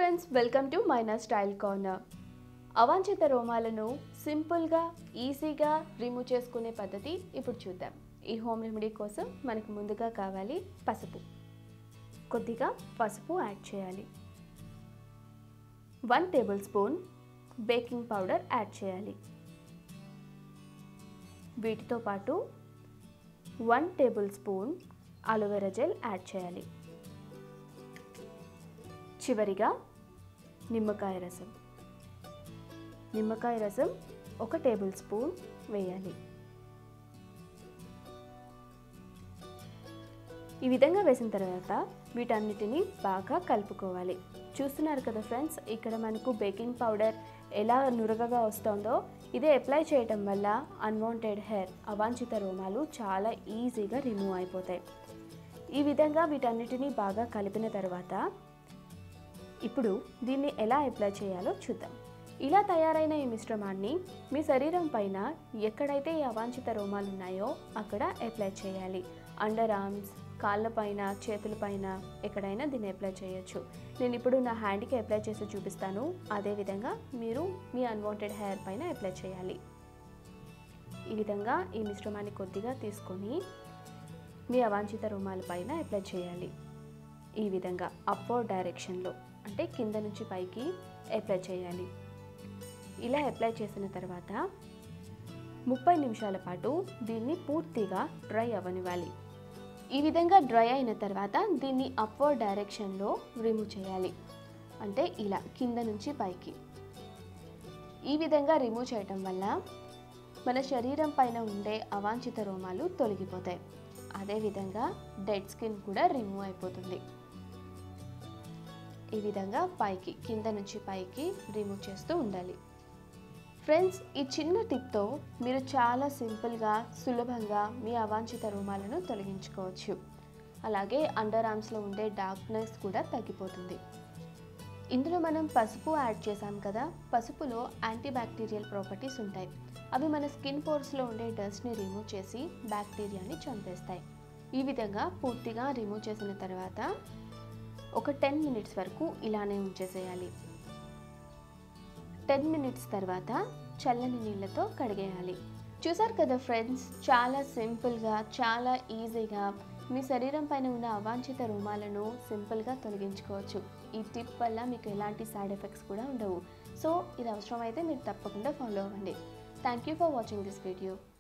friends welcome to Maina style corner అవాంఛిత రోమాలను సింపుల్గా ఈజీగా రిమూవ్ చేసుకునే పద్ధతి ఇప్పుడు చూద్దాం ఈ హోమ్ రెమెడీ కోసం మనకు ముందుగా కావాలి పసుపు కొద్దిగా పసుపు యాడ్ చేయాలి one tablespoon baking powder add చేయాలి వీటితో పాటు one tablespoon aloe vera gel add చేయాలి చివరిగా నిమ్మకాయ రసం నిమ్మకాయ రసం ఒక టేబుల్ స్పూన్ వేయాలి ఈ విధంగా వేసిన తర్వాత వీటన్నిటిని బాగా కలుపుకోవాలి చూస్తున్నారు కదా ఫ్రెండ్స్ ఇక్కడ మనకు బేకింగ్ పౌడర్ ఎలా నురగగా వస్తుందో ఇదే అప్లై చేయటం వల్ల అన్వాంటెడ్ హెయిర్ అవాంఛిత రోమాలు చాలా ఈజీగా రిమూవ్ అయిపోతాయి ఈ విధంగా వీటన్నిటిని బాగా కలిపిన తర్వాత ఇప్పుడు దీన్ని ఎలా అప్లై చేయాలో చూద్దాం ఇలా తయారైన ఈ మిశ్రమాన్ని మీ శరీరం పైన ఎక్కడైతే ఈ అవాంఛిత రోమాలు ఉన్నాయో అక్కడ అప్లై చేయాలి అండర్ ఆర్మ్స్ కాళ్ళపైన చేతులపైన ఎక్కడైనా దీన్ని అప్లై చేయొచ్చు నేను ఇప్పుడు నా హ్యాండ్కి అప్లై చేసి చూపిస్తాను అదేవిధంగా మీరు మీ అన్వాంటెడ్ హెయిర్ పైన అప్లై చేయాలి ఈ విధంగా ఈ మిశ్రమాన్ని కొద్దిగా తీసుకొని మీ అవాంఛిత రోమాల పైన అప్లై చేయాలి ఈ విధంగా అప్వర్డ్ డైరెక్షన్లో అంటే కింద నుంచి పైకి అప్లై చేయాలి ఇలా అప్లై చేసిన తర్వాత ముప్పై నిమిషాల పాటు దీన్ని పూర్తిగా డ్రై అవ్వనివ్వాలి ఈ విధంగా డ్రై అయిన తర్వాత దీన్ని అప్వర్డ్ డైరెక్షన్లో రిమూవ్ చేయాలి అంటే ఇలా కింద నుంచి పైకి ఈ విధంగా రిమూవ్ చేయటం వల్ల మన శరీరం పైన ఉండే అవాంఛిత రోమాలు తొలగిపోతాయి అదేవిధంగా డెడ్ స్కిన్ కూడా రిమూవ్ అయిపోతుంది ఈ విధంగా పైకి కింద నుంచి పైకి రిమూవ్ చేస్తూ ఉండాలి ఫ్రెండ్స్ ఈ చిన్న టిప్తో మీరు చాలా సింపుల్గా సులభంగా మీ అవాంఛిత రోమాలను తొలగించుకోవచ్చు అలాగే అండర్ ఆర్మ్స్లో ఉండే డార్క్నెస్ కూడా తగ్గిపోతుంది ఇందులో మనం పసుపు యాడ్ చేసాం కదా పసుపులో యాంటీబ్యాక్టీరియల్ ప్రాపర్టీస్ ఉంటాయి అవి మన స్కిన్ పోర్స్లో ఉండే డస్ట్ని రిమూవ్ చేసి బ్యాక్టీరియాని చంపేస్తాయి ఈ విధంగా పూర్తిగా రిమూవ్ చేసిన తర్వాత ఒక టెన్ మినిట్స్ వరకు ఇలానే ఉంచేసేయాలి టెన్ మినిట్స్ తర్వాత చల్లని నీళ్ళతో కడిగేయాలి చూసారు కదా ఫ్రెండ్స్ చాలా సింపుల్గా చాలా ఈజీగా మీ శరీరం పైన ఉన్న అవాంఛిత రోమాలను సింపుల్గా తొలగించుకోవచ్చు ఈ టిప్ వల్ల మీకు ఎలాంటి సైడ్ ఎఫెక్ట్స్ కూడా ఉండవు సో ఇది అవసరమైతే మీరు తప్పకుండా ఫాలో అవ్వండి thank you for watching this video